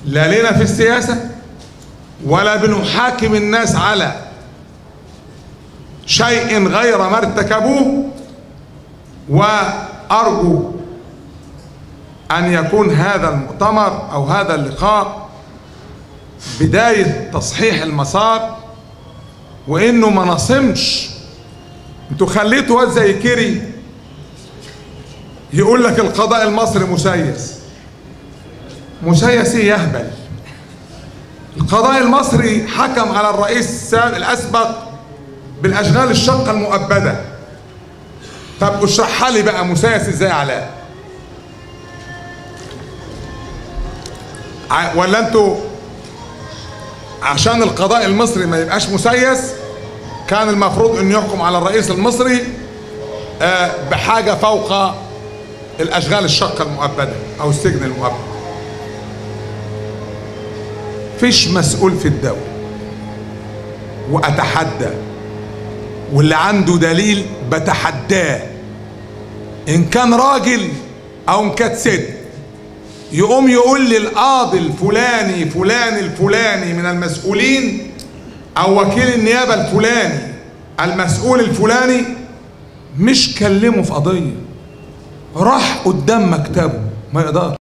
لا لنا في السياسة ولا بنحاكم الناس على شيء غير ما ارتكبوه وأرجو أن يكون هذا المؤتمر أو هذا اللقاء بداية تصحيح المسار وإنه ما نصمش انتوا خليتوا واد زي كيري يقول لك القضاء المصري مسيس مسيس ايه يهبل القضاء المصري حكم على الرئيس الاسبق بالاشغال الشقه المؤبده طب اشرحها لي بقى مسيس ازاي علاء ولا انتوا عشان القضاء المصري ما يبقاش مسيس كان المفروض انه يحكم على الرئيس المصري بحاجه فوق الاشغال الشقه المؤبده او السجن المؤبد فيش مسؤول في الدولة وأتحدى واللي عنده دليل بتحداه إن كان راجل أو إن كانت ست يقوم يقول للقاضي الفلاني فلان الفلاني من المسؤولين أو وكيل النيابة الفلاني المسؤول الفلاني مش كلمه في قضية راح قدام مكتبه ما يقدرش